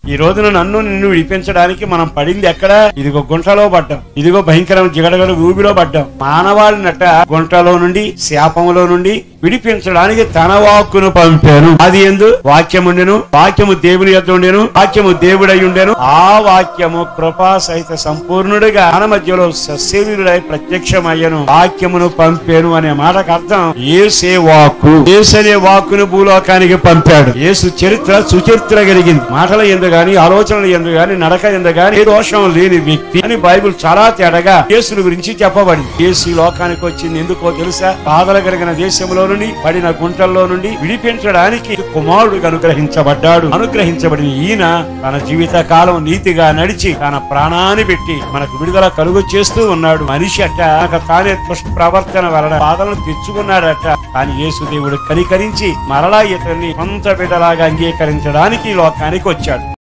ఈ రోజున నన్ను నిన్ను విడిపించడానికి మనం పడింది ఎక్కడ ఇదిగో గుంటలో పడ్డాం ఇదిగో భయంకరం జిగడగల ఊబిలో పడ్డాం మానవాళినట గుంటలో నుండి శాపములో నుండి విడిపించడానికి తన వాక్కును పంపాను అది ఎందు వాక్యముండెను వాక్యము దేవుని యొక్క ఉండెను వాక్యము దేవుడై ఉండెను ఆ వాక్యము కృపా సహిత సంపూర్ణుడిగా మన మధ్యలో సశరీరుడై ప్రత్యక్షమయ్యను వాక్యమును పంపాను అనే మాటకు అర్థం ఏసే వాక్కు ఏసు అనే వాక్కును భూలోకానికి పంపాడు యేసు చరిత్ర సుచరిత్ర కలిగింది మాటల ఎందు గాని ఆలోచనల ఎందు గాని నడక ఎందు గాని ఏ దోషం లేని వ్యక్తి అని బైబిల్ చాలా తేడగా యేసుని గురించి చెప్పబడింది యేసు ఈ లోకానికి వచ్చింది ఎందుకో తెలుసా బాధలు కలిగిన దేశంలో నుండి పడిన గుంటల్లో నుండి విడిపించడానికి కుమారుడు అనుగ్రహించబడ్డాడు అనుగ్రహించబడిన ఈయన తన జీవిత కాలం నీతిగా నడిచి తన ప్రాణాన్ని పెట్టి మనకు విడుదల కలుగు చేస్తూ ఉన్నాడు మనిషి అట్ట తనకు తానే దుష్ప్రవర్తన వలన బాధలను తెచ్చుకున్నాడట కానీ యేసు దేవుడు కనికరించి మరలా ఇతన్ని సొంత బిడ్డలాగా అంగీకరించడానికి ఈ లోకానికి వచ్చాడు